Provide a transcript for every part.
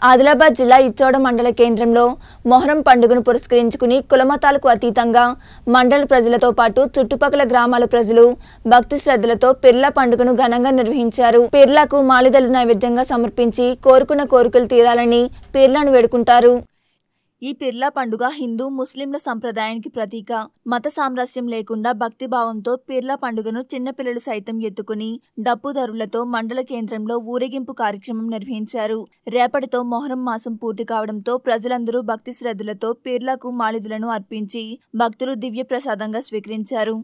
ఆదిలాబాద్ జిల్లా ఇచ్చోడ మండల కేంద్రంలో మొహరం పండుగను పురస్కరించుకుని కులమతాలకు అతీతంగా మండల ప్రజలతో పాటు చుట్టుపక్కల గ్రామాల ప్రజలు భక్తి శ్రద్ధలతో పిర్లా పండుగను ఘనంగా నిర్వహించారు పిర్లాకు మాలిదలు నైవేద్యంగా సమర్పించి కోరుకున్న కోరికలు తీరాలని పిర్లాను వేడుకుంటారు ఈ పిర్లా పండుగ హిందూ ముస్లింల సంప్రదాయానికి ప్రతీక మత సామరస్యం లేకుండా భక్తిభావంతో పిర్లా పండుగను చిన్నపిల్లలు సైతం ఎత్తుకుని డప్పుదరులతో మండల కేంద్రంలో ఊరేగింపు కార్యక్రమం నిర్వహించారు రేపటితో మొహరం మాసం పూర్తి కావడంతో ప్రజలందరూ భక్తి శ్రద్ధలతో పిర్లాకు మాలిదులను అర్పించి భక్తులు దివ్య ప్రసాదంగా స్వీకరించారు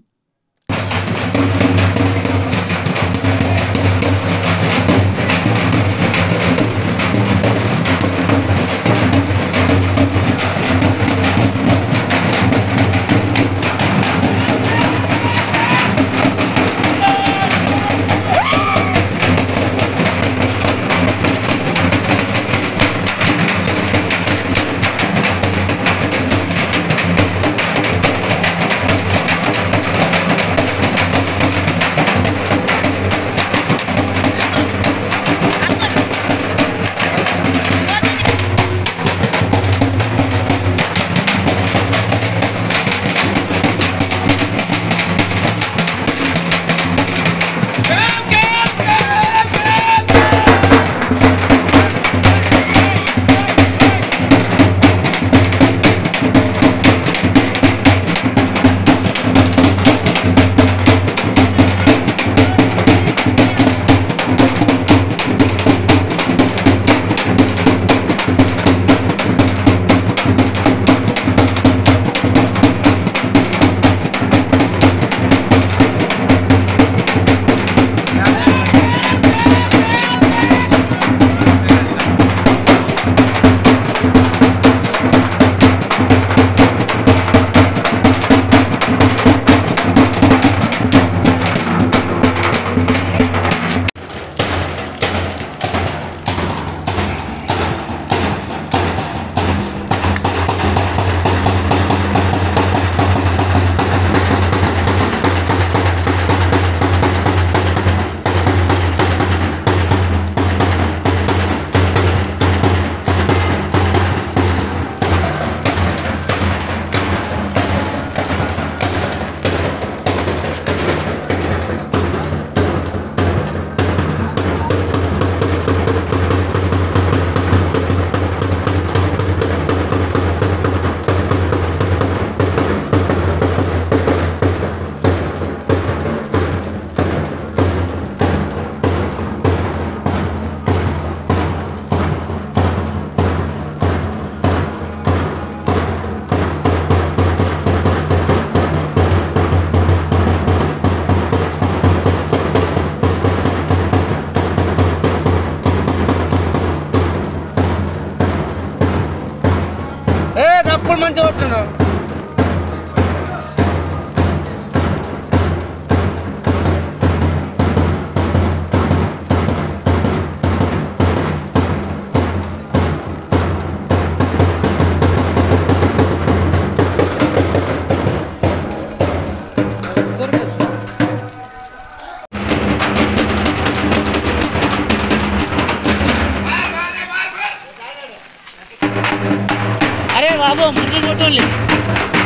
ఏ తప్పుడు మంచిగా కొట్టున్నావు అరే బాబు ముందు కొట్టండి